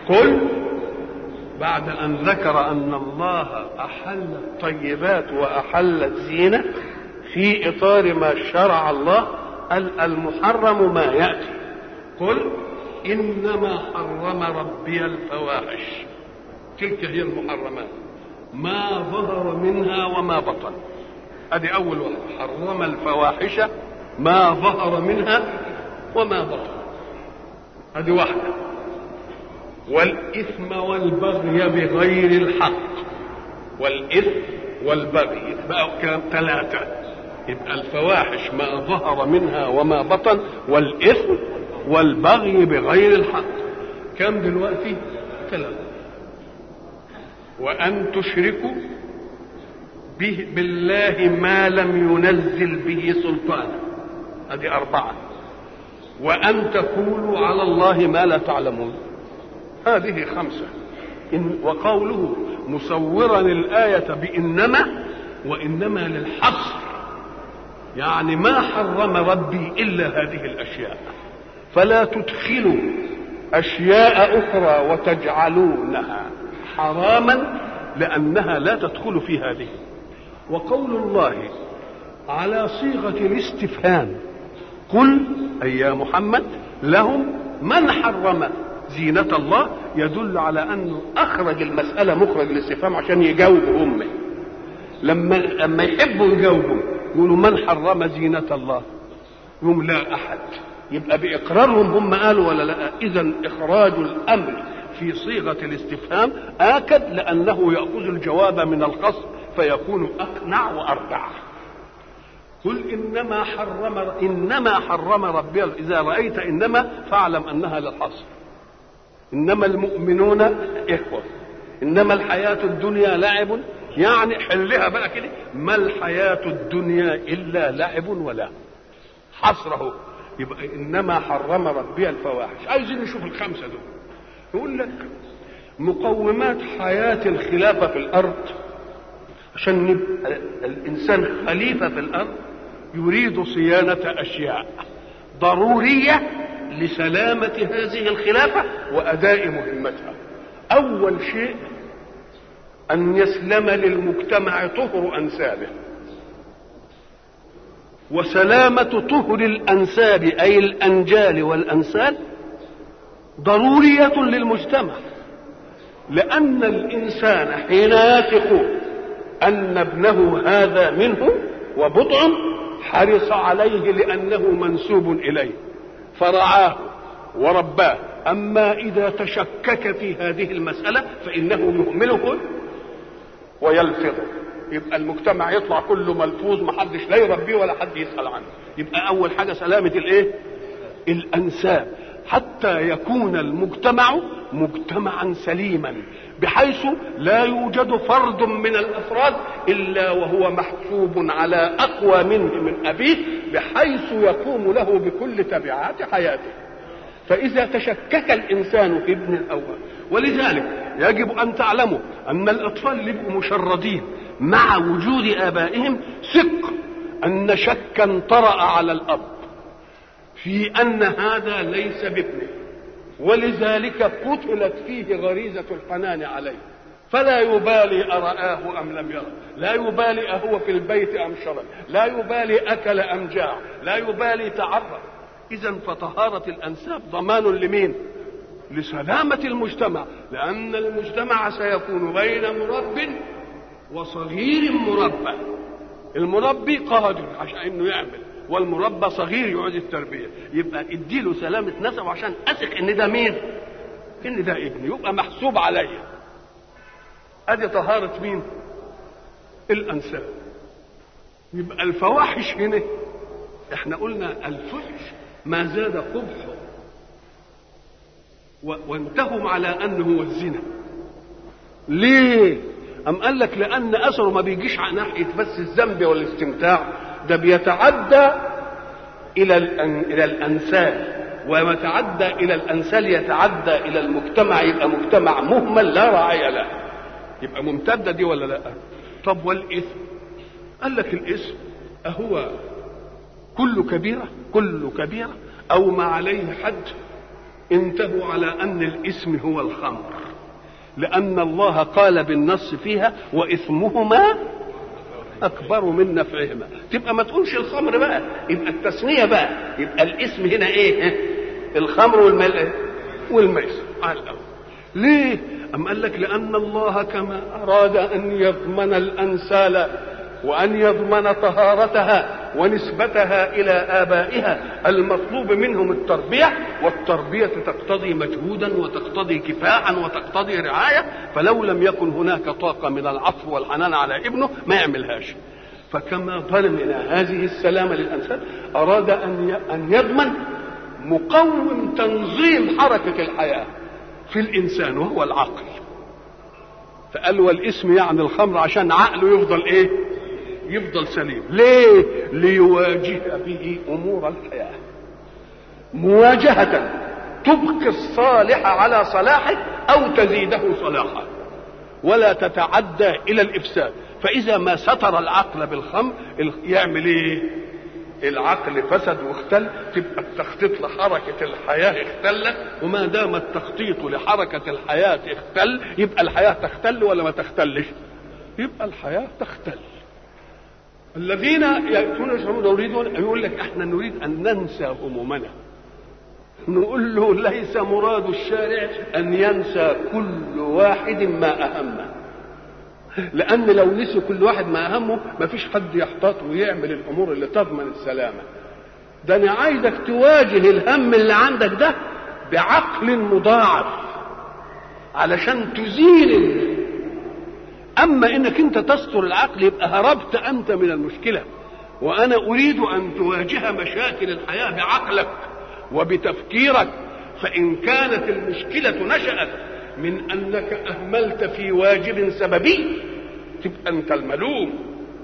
قل بعد أن ذكر أن الله أحل الطيبات وأحل الزينة في إطار ما شرع الله قال المحرم ما يأتي قل إنما حرم ربي الفواحش تلك هي المحرمات ما ظهر منها وما بطن هذه أول واحدة حرم الفواحش ما ظهر منها وما بطن هذه واحدة والإثم والبغي بغير الحق والإثم والبغي يبقى كلام ثلاثة يبقى الفواحش ما ظهر منها وما بطن والإثم والبغي بغير الحق كم دلوقتي ثلاثة وأن تشركوا به بالله ما لم ينزل به سلطانا هذه أربعة وأن تقولوا على الله ما لا تعلمون هذه خمسة إن وقوله مصورا الآية بإنما وإنما للحصر يعني ما حرم ربي إلا هذه الأشياء فلا تدخلوا أشياء أخرى وتجعلونها حراما لأنها لا تدخل في هذه وقول الله على صيغة الاستفهام قل أي يا محمد لهم من حرم زينة الله يدل على أنه أخرج المسألة مخرج الاستفهام عشان يجاوبوا هم لما لما يحبوا يجاوبوا يقولوا من حرم زينة الله يقول لا أحد يبقى بإقرارهم هم قالوا ولا لا إذا إخراج الأمر في صيغة الاستفهام آكد لأنه يأخذ الجواب من الخصم فيكون أقنع وأرجع قل إنما حرم إنما حرم ربي إذا رأيت إنما فاعلم أنها للحصر إنما المؤمنون إخوة إنما الحياة الدنيا لعب يعني حلها بقى كده ما الحياة الدنيا إلا لعب ولا حصره يبقى إنما حرم ربي الفواحش عايزين نشوف الخمسة دول يقول لك مقومات حياة الخلافة في الأرض عشان يبقى الإنسان خليفة في الأرض يريد صيانة أشياء ضرورية لسلامة هذه الخلافة وأداء مهمتها أول شيء أن يسلم للمجتمع طهر أنسابه وسلامة طهر الأنساب أي الأنجال والأنسال ضرورية للمجتمع لأن الإنسان حين يثق أن ابنه هذا منه وبضع حرص عليه لأنه منسوب إليه فرعاه ورباه أما إذا تشكك في هذه المسألة فإنه يهمله ويلفظه يبقى المجتمع يطلع كله ملفوظ محدش لا يربيه ولا حد يسأل عنه يبقى أول حاجة سلامة الإيه؟ الأنساب حتى يكون المجتمع مجتمعا سليما بحيث لا يوجد فرد من الافراد الا وهو محسوب على اقوى منه من ابيه بحيث يقوم له بكل تبعات حياته فاذا تشكك الانسان في ابن الاول ولذلك يجب ان تعلموا ان الاطفال اللي يبقوا مشردين مع وجود ابائهم ثق ان شكا طرا على الاب في ان هذا ليس بابنه ولذلك قتلت فيه غريزه الحنان عليه فلا يبالي أرآه أم لم يره لا يبالي أهو في البيت أم شرب لا يبالي أكل أم جاع لا يبالي تعرف إذا فطهارة الأنساب ضمان لمين لسلامة المجتمع لأن المجتمع سيكون بين مرب وصغير مربى المربي قادر عشان انه يعمل والمربى صغير يعود التربيه يبقى اديله سلامه نسب عشان اثق ان ده مين ان ده ابني يبقى محسوب عليا ادي طهاره مين الانساب يبقى الفواحش هنا احنا قلنا الفحش ما زاد قبحه وانتهوا على انه هو الزنا ليه أم قال لك لأن أثره ما بيجيش على ناحية بس الذنب والاستمتاع ده بيتعدى إلى إلى الأنسال وما تعدى إلى الأنسال يتعدى إلى المجتمع يبقى مجتمع مهمل لا راعي له يبقى ممتدة دي ولا لا؟ طب والإثم؟ قال لك الإثم أهو كل كبيرة كل كبيرة أو ما عليه حد انتهوا على ان الاسم هو الخمر لان الله قال بالنص فيها واثمهما اكبر من نفعهما تبقى ما تقولش الخمر بقى يبقى التثنيه بقى يبقى الاسم هنا ايه الخمر والمل والميسر على الاول ليه ام قال لك لان الله كما اراد ان يضمن الانسال وان يضمن طهارتها ونسبتها الى ابائها المطلوب منهم التربيه والتربيه تقتضي مجهودا وتقتضي كفاحا وتقتضي رعايه فلو لم يكن هناك طاقه من العطف والحنان على ابنه ما يعملهاش فكما ضمن هذه السلامه للانسان اراد ان ان يضمن مقوم تنظيم حركه الحياه في الانسان وهو العقل فقال والاسم يعني الخمر عشان عقله يفضل ايه يفضل سليم ليه ليواجه به امور الحياه مواجهه تبقي الصالح على صلاحه او تزيده صلاحا ولا تتعدى الى الافساد فاذا ما ستر العقل بالخمر يعمل ايه العقل فسد واختل تبقى التخطيط لحركة الحياة اختلت وما دام التخطيط لحركة الحياة اختل يبقى الحياة تختل ولا ما تختلش يبقى الحياة تختل الذين يأتون يشربون يريدون يقول لك احنا نريد ان ننسى همومنا نقول له ليس مراد الشارع ان ينسى كل واحد ما اهمه لان لو نسي كل واحد ما اهمه ما فيش حد يحتاط ويعمل الامور اللي تضمن السلامه ده انا عايزك تواجه الهم اللي عندك ده بعقل مضاعف علشان تزيل اما انك انت تستر العقل يبقى هربت انت من المشكله وانا اريد ان تواجه مشاكل الحياه بعقلك وبتفكيرك فان كانت المشكله نشات من انك اهملت في واجب سببي تبقى انت الملوم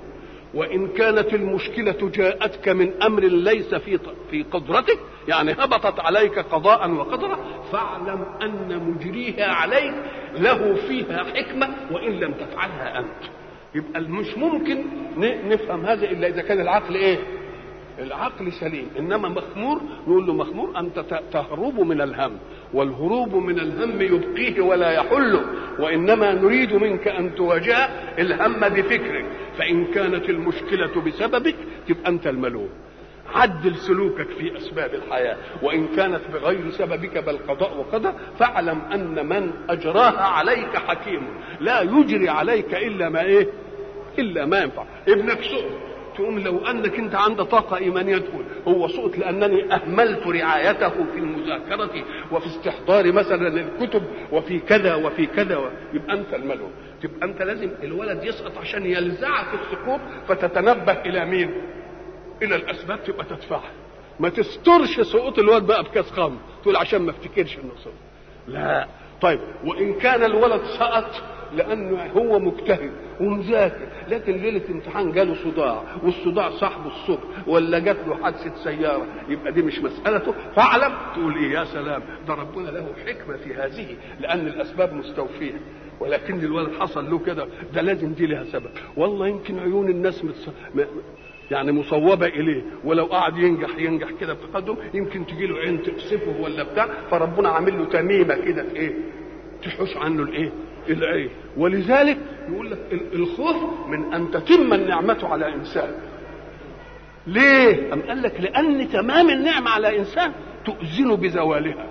وان كانت المشكله جاءتك من امر ليس في في قدرتك يعني هبطت عليك قضاء وقدرا فاعلم ان مجريها عليك له فيها حكمه وان لم تفعلها انت يبقى مش ممكن نفهم هذا الا اذا كان العقل ايه العقل سليم انما مخمور نقول له مخمور انت تهرب من الهم والهروب من الهم يبقيه ولا يحله وانما نريد منك ان تواجه الهم بفكرك فان كانت المشكله بسببك تبقى انت الملوم عدل سلوكك في اسباب الحياه وان كانت بغير سببك بل قضاء وقدر فاعلم ان من اجراها عليك حكيم لا يجري عليك الا ما ايه الا ما ينفع ابنك سؤل تقوم لو انك انت عندك طاقه ايمانيه تقول هو سقط لانني اهملت رعايته في المذاكره وفي استحضار مثلا الكتب وفي كذا وفي كذا و... يبقى انت الملوم تبقى انت لازم الولد يسقط عشان يلزعك السقوط فتتنبه الى مين؟ الى الاسباب تبقى تدفعها ما تسترش سقوط الولد بقى بكاس خمر تقول عشان ما افتكرش انه سقط لا طيب وان كان الولد سقط لانه هو مجتهد ومذاكر لكن ليله امتحان جاله صداع والصداع صاحبه الصبح ولا جات له حادثه سياره يبقى دي مش مسالته فاعلم تقول ايه يا سلام ده ربنا له حكمه في هذه لان الاسباب مستوفيه ولكن الولد حصل له كده ده لازم دي لها سبب والله يمكن عيون الناس متص... م... يعني مصوبة إليه ولو قعد ينجح ينجح كده بتقدم يمكن تجي له عين تقصفه ولا بتاع فربنا عامل له تميمة كده في إيه تحوش عنه الإيه العين ولذلك يقول لك الخوف من ان تتم النعمه على انسان ليه ام قال لك لان تمام النعمه على انسان تؤذن بزوالها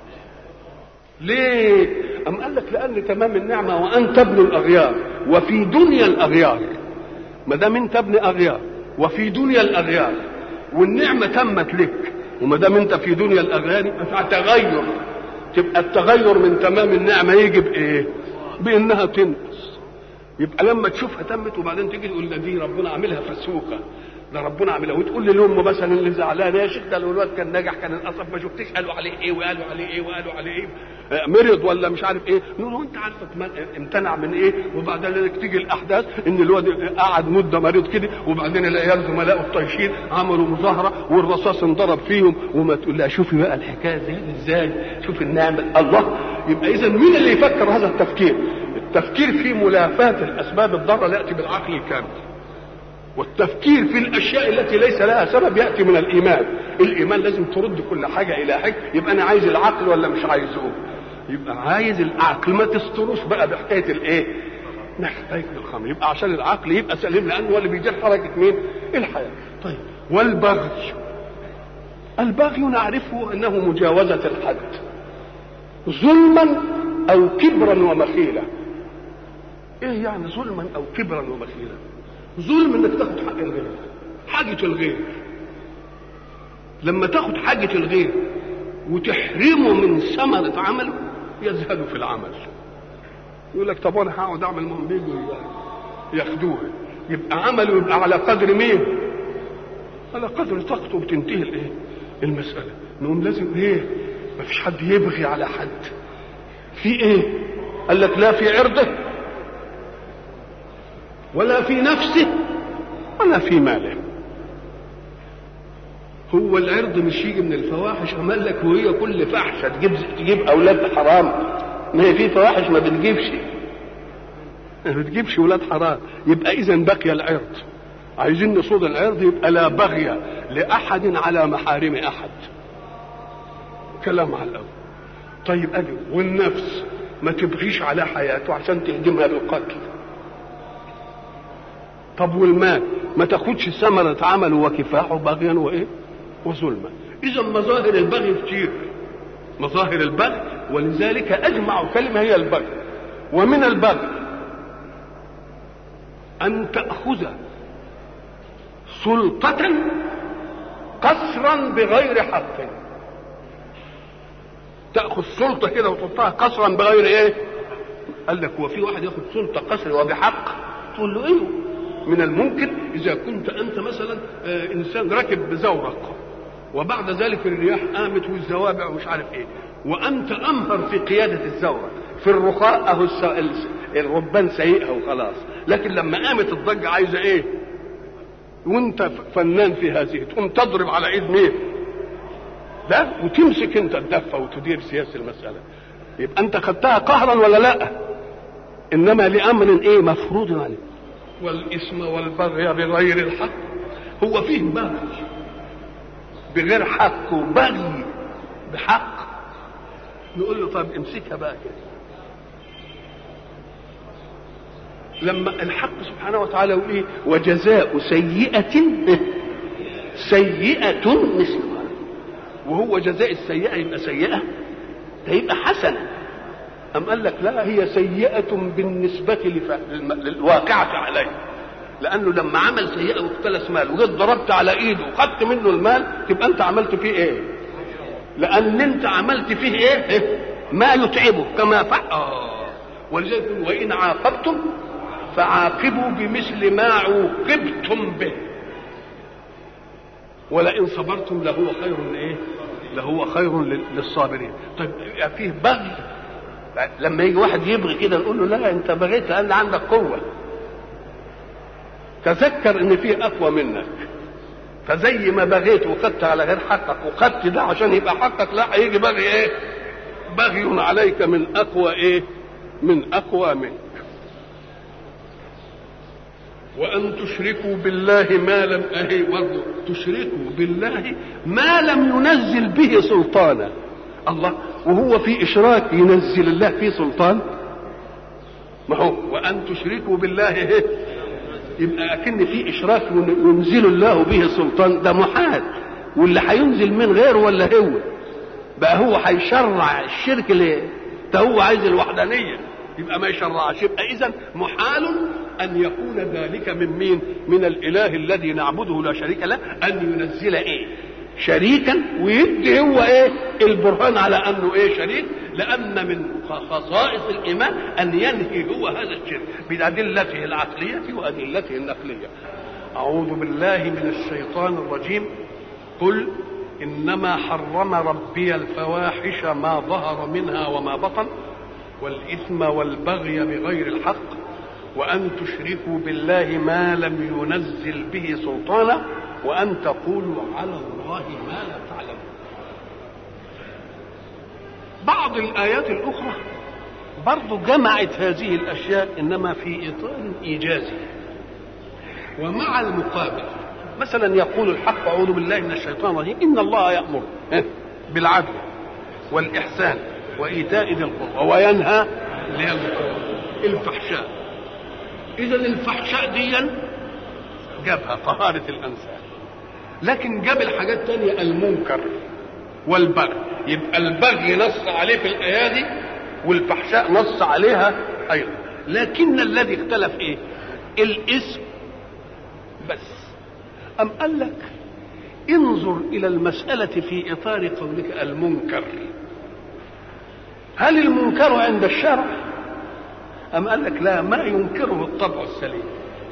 ليه ام قال لك لان تمام النعمه وانت ابن الاغيار وفي دنيا الاغيار ما دام انت ابن اغيار وفي دنيا الاغيار والنعمه تمت لك وما دام انت في دنيا الاغيار فتغير تبقى التغير من تمام النعمه يجي بايه بانها تنقص يبقى لما تشوفها تمت وبعدين تيجي تقول ده دي ربنا عاملها فسوقه ده ربنا عاملها وتقول للام مثلا اللي زعلانه يا شيخ ده الولاد كان ناجح كان انقصف ما شفتش قالوا عليه ايه وقالوا عليه ايه وقالوا عليه ايه مرض ولا مش عارف ايه نقول له انت عارف امتنع من ايه وبعدين تيجي الاحداث ان الواد قعد مده مريض كده وبعدين العيال زملائه الطايشين عملوا مظاهره والرصاص انضرب فيهم وما تقول لها شوفي بقى الحكايه دي ازاي شوف النعمه الله يبقى اذا مين اللي يفكر هذا التفكير التفكير في ملافاه الاسباب الضاره لا ياتي بالعقل الكامل والتفكير في الاشياء التي ليس لها سبب ياتي من الايمان الايمان لازم ترد كل حاجه الى حاجه يبقى انا عايز العقل ولا مش عايزه يبقى عايز العقل ما تستروش بقى بحكايه الايه حكايه الخمر يبقى عشان العقل يبقى سليم لانه هو اللي بيدير حركه مين الحياه طيب والبغي البغي نعرفه انه مجاوزه الحد ظلما او كبرا ومخيله ايه يعني ظلما او كبرا ومخيله ظلم انك تاخد حق الغير حاجة الغير لما تاخد حاجة الغير وتحرمه من ثمرة عمله يزهد في العمل يقول لك طب انا هقعد اعمل ما هم بيجوا ياخدوها يبقى عمله يبقى على قدر مين؟ على قدر طاقته بتنتهي الايه؟ المسألة نقوم لازم ايه؟ ما فيش حد يبغي على حد في ايه؟ قال لك لا في عرضه ولا في نفسه ولا في ماله هو العرض مش يجي من الفواحش عمل لك وهي كل فحشه تجيب تجيب اولاد حرام ما هي في فواحش ما بتجيبش ما بتجيبش اولاد حرام يبقى اذا بقي العرض عايزين نصود العرض يبقى لا بغي لاحد على محارم احد كلام على الاول طيب اجي والنفس ما تبغيش على حياته عشان تهدمها بالقتل طب والمال ما تاخدش ثمرة عمله وكفاحه بغيا وايه وظلما اذا مظاهر البغي كتير مظاهر البغي ولذلك اجمع كلمه هي البغي ومن البغي ان تاخذ سلطه قصرا بغير حق تاخذ سلطه كده وتحطها قصرا بغير ايه قال لك هو في واحد ياخذ سلطه قصر وبحق تقول له ايوه من الممكن اذا كنت انت مثلا انسان راكب زورق وبعد ذلك الرياح قامت والزوابع ومش عارف ايه وانت امهر في قياده الزورق في الرخاء اهو الربان سيئها وخلاص لكن لما قامت الضجه عايزه ايه وانت فنان في هذه تقوم تضرب على ايد مين لا وتمسك انت الدفه وتدير سياسه المساله يبقى انت خدتها قهرا ولا لا انما لامر ايه مفروض عليك والإثم والبغي بغير الحق هو فيه بغي بغير حق وبغي بحق نقول له طب امسكها بقى كده لما الحق سبحانه وتعالى يقول ايه وجزاء سيئة سيئة مثلها وهو جزاء السيئة يبقى سيئة ده يبقى حسنة أم قال لك لا هي سيئة بالنسبة للواقعة عليه لأنه لما عمل سيئة واختلس مال وجيت ضربت على إيده وخدت منه المال تبقى أنت عملت فيه إيه؟ لأن أنت عملت فيه إيه؟ ما يتعبه كما فعل آه. ولذلك وإن عاقبتم فعاقبوا بمثل ما عوقبتم به ولئن صبرتم لهو خير ايه؟ لهو خير للصابرين. طيب فيه بغي لما يجي واحد يبغي كده نقول له لا انت بغيت لان عندك قوه تذكر ان في اقوى منك فزي ما بغيت وخدت على غير حقك وخدت ده عشان يبقى حقك لا هيجي بغي ايه بغي عليك من اقوى ايه من اقوى منك وان تشركوا بالله ما لم اهي برضه تشركوا بالله ما لم ينزل به سلطانا الله وهو في اشراك ينزل الله فيه سلطان ما هو وان تشركوا بالله ايه يبقى اكن في اشراك ينزل الله به سلطان ده محال واللي هينزل من غيره ولا هو بقى هو هيشرع الشرك ليه ده هو عايز الوحدانيه يبقى ما يشرعش يبقى اذا محال ان يكون ذلك من مين من الاله الذي نعبده لا شريك له ان ينزل ايه شريكا ويدي هو ايه البرهان على انه ايه شريك لان من خصائص الايمان ان ينهي هو هذا الشرك بادلته العقليه وادلته النقليه اعوذ بالله من الشيطان الرجيم قل انما حرم ربي الفواحش ما ظهر منها وما بطن والاثم والبغي بغير الحق وان تشركوا بالله ما لم ينزل به سلطانا وأن تقولوا على الله ما لا تعلمون بعض الآيات الأخرى برضو جمعت هذه الأشياء إنما في إطار إيجازي ومع المقابل مثلا يقول الحق اعوذ بالله من الشيطان الرجيم ان الله يامر بالعدل والاحسان وايتاء ذي القربى وينهى الفحشاء اذا الفحشاء دي جابها طهاره الانسان لكن جاب الحاجات تانية المنكر والبغي يبقى البغي نص عليه في الايه دي والفحشاء نص عليها ايضا لكن الذي اختلف ايه الاسم بس ام قال لك انظر الى المساله في اطار قولك المنكر هل المنكر عند الشرع ام قال لك لا ما ينكره الطبع السليم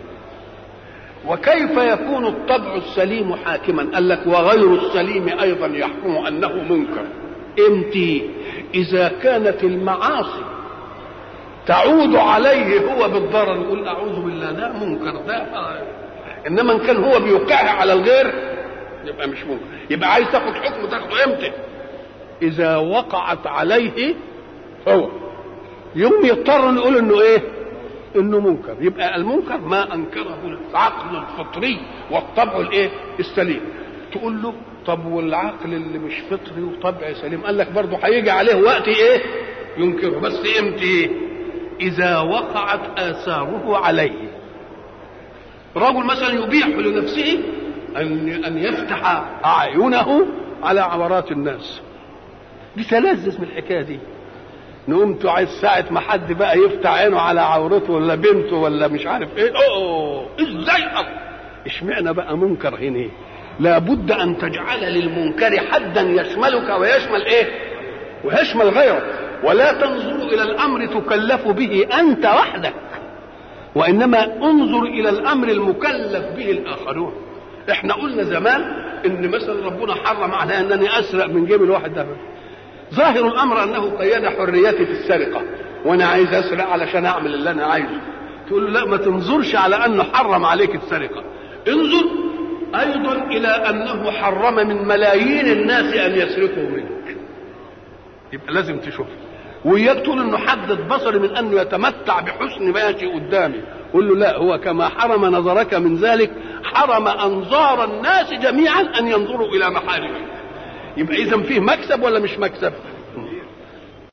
وكيف يكون الطبع السليم حاكما قال لك وغير السليم ايضا يحكم انه منكر امتى اذا كانت المعاصي تعود عليه هو بالضرر يقول اعوذ بالله ده منكر ده انما ان كان هو بيوقعها على الغير يبقى مش منكر يبقى عايز تاخد حكم تاخده امتى اذا وقعت عليه هو يوم يضطر نقول انه ايه انه منكر يبقى المنكر ما انكره العقل الفطري والطبع الايه السليم تقول له طب والعقل اللي مش فطري وطبع سليم قال لك برضه هيجي عليه وقت ايه ينكره بس امتى اذا وقعت اثاره عليه رجل مثلا يبيح لنفسه ان ان يفتح اعينه على عورات الناس دي تلذذ من الحكايه دي نقوم عايز ساعة ما حد بقى يفتح عينه على عورته ولا بنته ولا مش عارف ايه اوه ازاي اشمعنى بقى منكر هنا لابد ان تجعل للمنكر حدا يشملك ويشمل ايه ويشمل غيرك ولا تنظر الى الامر تكلف به انت وحدك وانما انظر الى الامر المكلف به الاخرون احنا قلنا زمان ان مثلا ربنا حرم على انني اسرق من جيب الواحد ده ظاهر الامر انه قيد حريتي في السرقه وانا عايز اسرق علشان اعمل اللي انا عايزه تقول له لا ما تنظرش على انه حرم عليك السرقه انظر ايضا الى انه حرم من ملايين الناس ان يسرقوا منك يبقى لازم تشوف وياك تقول انه حدد بصري من انه يتمتع بحسن ماشي قدامي قل له لا هو كما حرم نظرك من ذلك حرم انظار الناس جميعا ان ينظروا الى محارمك يبقى اذا فيه مكسب ولا مش مكسب